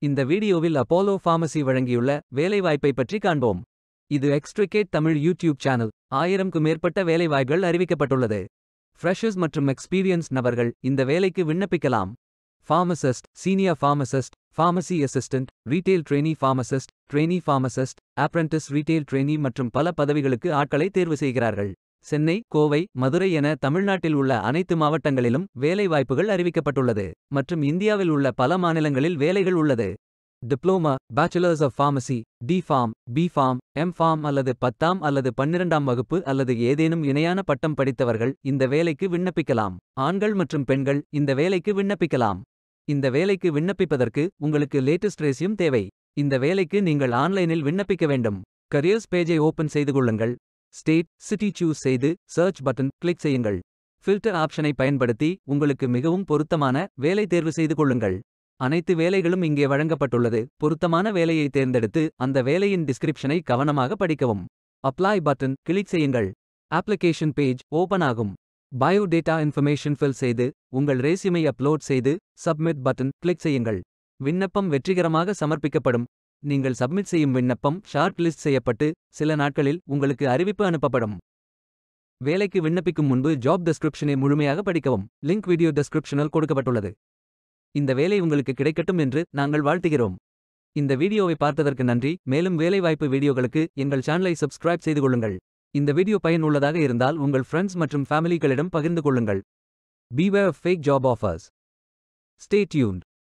இந்த வீடியோவில் Apollo pharmacy வழங்கியுள்ள வேலைவாய்ப்பை பற்றி காண்போம் இது எக்ஸ்ட்ரிகேட் தமிழ் யூடியூப் சேனல் ஆயிரம்க்கு மேற்பட்ட வேலைவாய்ப்புகள் அறிவிக்கப்பட்டுள்ளது ஃப்ரெஷர்ஸ் மற்றும் எக்ஸ்பீரியன்ஸ் நபர்கள் இந்த வேலைக்கு விண்ணப்பிக்கலாம் pharmacist senior pharmacist pharmacy assistant retail trainee pharmacist trainee pharmacist apprentice retail trainee மற்றும் பல பதவிகளுக்கு ஆட்களை தேர்வு செய்கிறார்கள் சென்னை கோவை மதுரை என தமிழ்நாட்டில் உள்ள அனைத்து மாவட்டங்களிலும் வேலை வாய்ப்புகள் அறிவிக்கப்பட்டுள்ளது மற்றும் இந்தியாவில் உள்ள பல மாநிலங்களில் வேலைகள் உள்ளது diploma bachelors of pharmacy D pharm B pharm M pharm அல்லது பத்தாம் அல்லது பன்னிரண்டாம் வகுப்பு அல்லது ஏதேனும் இணையான பட்டம் படித்தவர்கள் இந்த வேலைக்கு விண்ணப்பிக்கலாம் ஆண்கள் மற்றும் பெண்கள் இந்த வேலைக்கு விண்ணப்பிக்கலாம் இந்த வேலைக்கு விண்ணப்பிப்பதற்கு உங்களுக்கு லேட்டஸ்ட் ரேசியும் தேவை இந்த வேலைக்கு நீங்கள் ஆன்லைனில் விண்ணப்பிக்க வேண்டும் கரியர்ஸ் பேஜை ஓபன் செய்து கொள்ளுங்கள் ஸ்டேட் சிட்டி சூஸ் செய்து சர்ச் பட்டன் கிளிக் செய்யுங்கள் ஃபில்டர் ஆப்ஷனை பயன்படுத்தி உங்களுக்கு மிகவும் பொருத்தமான வேலை தேர்வு செய்து கொள்ளுங்கள் அனைத்து வேலைகளும் இங்கே வழங்கப்பட்டுள்ளது பொருத்தமான வேலையை தேர்ந்தெடுத்து அந்த வேலையின் டிஸ்கிரிப்ஷனை கவனமாக படிக்கவும் அப்ளை பட்டன் கிளிக் செய்யுங்கள் அப்ளிகேஷன் பேஜ் ஓபன் ஆகும் பயோடேட்டா இன்ஃபர்மேஷன் ஃபில் செய்து உங்கள் ரேசியூமை அப்லோட் செய்து சப்மிட் பட்டன் கிளிக் செய்யுங்கள் விண்ணப்பம் வெற்றிகரமாக சமர்ப்பிக்கப்படும் நீங்கள் சப்மிட் செய்யும் விண்ணப்பம் ஷார்ட் லிஸ்ட் செய்யப்பட்டு சில நாட்களில் உங்களுக்கு அறிவிப்பு அனுப்பப்படும் வேலைக்கு விண்ணப்பிக்கும் முன்பு ஜாப் டெஸ்கிரிப்ஷனை முழுமையாக படிக்கவும் லிங்க் வீடியோ டெஸ்கிரிப்ஷனில் கொடுக்கப்பட்டுள்ளது இந்த வேலை உங்களுக்கு கிடைக்கட்டும் என்று நாங்கள் வாழ்த்துகிறோம் இந்த வீடியோவை பார்த்ததற்கு நன்றி மேலும் வேலைவாய்ப்பு வீடியோகளுக்கு எங்கள் சேனலை சப்ஸ்கிரைப் செய்து கொள்ளுங்கள் இந்த வீடியோ பயனுள்ளதாக இருந்தால் உங்கள் ஃப்ரெண்ட்ஸ் மற்றும் ஃபேமிலிகளிடம் பகிர்ந்து கொள்ளுங்கள் beware fake job offers stay tuned